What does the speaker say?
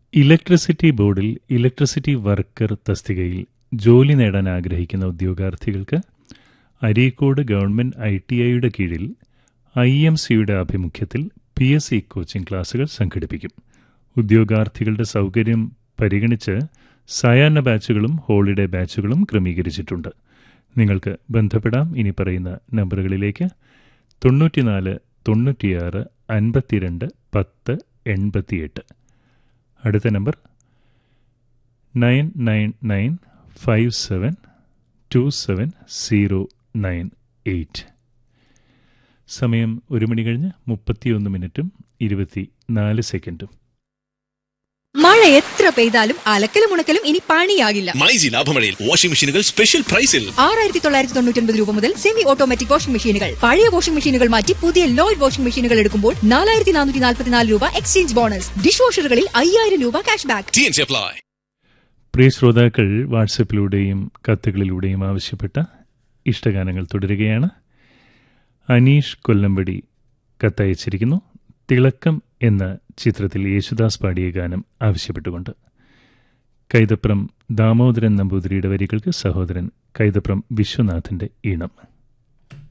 electricity ബോർഡിൽ electricity worker തസ്തികയിൽ ജോലി നേടാൻ ആഗ്രഹിക്കുന്ന ഉദ്യോഗാർത്ഥികൾക്ക് അരീക്കോട് ഗവൺമെന്റ് ഐ ടി ഐയുടെ കീഴിൽ ഐ എം സിയുടെ ആഭിമുഖ്യത്തിൽ പി എസ് സി കോച്ചിംഗ് ക്ലാസുകൾ സംഘടിപ്പിക്കും ഉദ്യോഗാർത്ഥികളുടെ സൗകര്യം പരിഗണിച്ച് സായാഹ്ന ബാച്ചുകളും ഹോളിഡേ ബാച്ചുകളും ക്രമീകരിച്ചിട്ടുണ്ട് നിങ്ങൾക്ക് ബന്ധപ്പെടാം ഇനി പറയുന്ന നമ്പറുകളിലേക്ക് തൊണ്ണൂറ്റിനാല് തൊണ്ണൂറ്റിയാറ് അൻപത്തിരണ്ട് പത്ത് എൺപത്തിയെട്ട് അടുത്ത number nine nine nine five seven two seven zero nine eight സമയം ഒരു മണി കഴിഞ്ഞ് മുപ്പത്തിയൊന്ന് മിനിറ്റും ഇരുപത്തി നാല് സെക്കൻഡും മഴ എത്ര പെയ്താലും അലക്കലും ഉണക്കലും ഇനി പണിയാകില്ല മൈജി ലാഭമഴയിൽ വാഷിംഗ് മെഷീനുകൾ സ്പെഷ്യൽ പ്രൈസിൽ ആറായിരത്തി തൊള്ളായിരത്തി തൊണ്ണൂറ്റി രൂപ മുതൽ സെമി ഓട്ടോമാറ്റിക് വാഷിംഗ് മെഷീനുകൾ പഴയ വാഷിംഗ് മെഷീനുകൾ മാറ്റി പുതിയ ലോയിഡ് വാഷിംഗ് മെഷീനുകൾ എടുക്കുമ്പോൾ നാലായിരത്തി നാനൂറ്റി നാൽപ്പത്തിനാല് രൂപ എക്സ്ചേഞ്ച് ബോണസ് ഡിഷ് വാഷറുകളിൽ അയ്യായിരം രൂപ cash back T N C apply പ്രിയ ശ്രോതാക്കൾ വാട്സപ്പിലൂടെയും കത്തുകളിലൂടെയും ആവശ്യപ്പെട്ട ഇഷ്ടഗാനങ്ങൾ തുടരുകയാണ് അനീഷ് കൊല്ലമ്പടി കത്തയച്ചിരിക്കുന്നു തിളക്കം എന്ന ചിത്രത്തിൽ യേശുദാസ് പാടിയ ഗാനം ആവശ്യപ്പെട്ടുകൊണ്ട് കൈതപ്രം ദാമോദരൻ നമ്പൂതിരിയുടെ വരികൾക്ക് സഹോദരൻ കൈതപ്രം വിശ്വനാഥിന്റെ ഈണം